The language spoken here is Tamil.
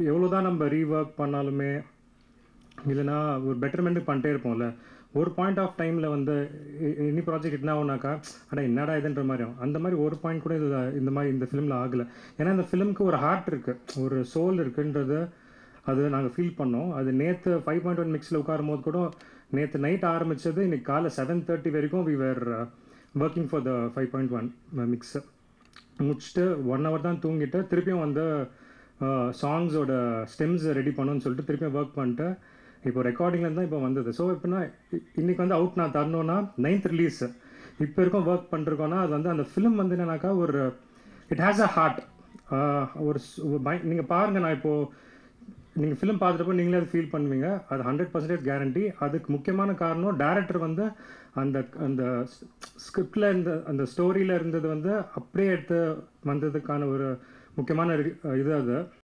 எவ்வளோ தான் நம்ம ரீஒர்க் பண்ணாலுமே இல்லைனா ஒரு பெட்டர்மெண்ட் பண்ணிட்டே இருப்போம்ல ஒரு பாயிண்ட் ஆஃப் டைமில் வந்து எனி ப்ராஜெக்ட் என்ன ஆகுனாக்கா அட என்னடா இதுன்ற மாதிரி ஆகும் அந்த மாதிரி ஒரு பாயிண்ட் கூட இது இந்த மாதிரி இந்த ஃபிலிமில் ஆகலை ஏன்னா இந்த ஃபிலிம்க்கு ஒரு ஹார்ட் இருக்குது ஒரு சோல் இருக்குன்றது அது நாங்கள் ஃபீல் பண்ணோம் அது நேற்று ஃபைவ் பாயிண்ட் ஒன் மிக்ஸில் உட்காரும் போது கூட நேற்று நைட் ஆரம்பித்தது இன்னைக்கு காலை செவன் தேர்ட்டி வரைக்கும் we were working for the five point one mix முடிச்சுட்டு ஒன் ஹவர் தான் தூங்கிட்டு திருப்பியும் வந்து சாங்ஸோட ஸ்டெம்ஸ் ரெடி பண்ணணும்னு சொல்லிட்டு திருப்பியும் ஒர்க் பண்ணிட்டு இப்போ ரெக்கார்டிங்கில் தான் இப்போ வந்தது ஸோ இப்போனா இன்னைக்கு வந்து அவுட் நான் தரணும்னா நைன்த் ரிலீஸ் இப்போ இருக்கும் ஒர்க் பண்ணிருக்கோன்னா அது வந்து அந்த ஃபிலிம் வந்து என்னன்னாக்கா ஒரு இட் ஹேஸ் அ ஹார்ட் ஒரு நீங்கள் பாருங்கள் நான் இப்போது நீங்கள் ஃபிலிம் பார்த்துட்டப்போ நீங்களே அது ஃபீல் பண்ணுவீங்க அது ஹண்ட்ரட் பர்சன்டேஜ் கேரண்டி அதுக்கு முக்கியமான காரணம் டேரக்டர் வந்து அந்த அந்த ஸ்கிரிப்டில் இருந்த அந்த ஸ்டோரியில் இருந்தது வந்து அப்படியே எடுத்து வந்ததுக்கான ஒரு முக்கியமான இது அது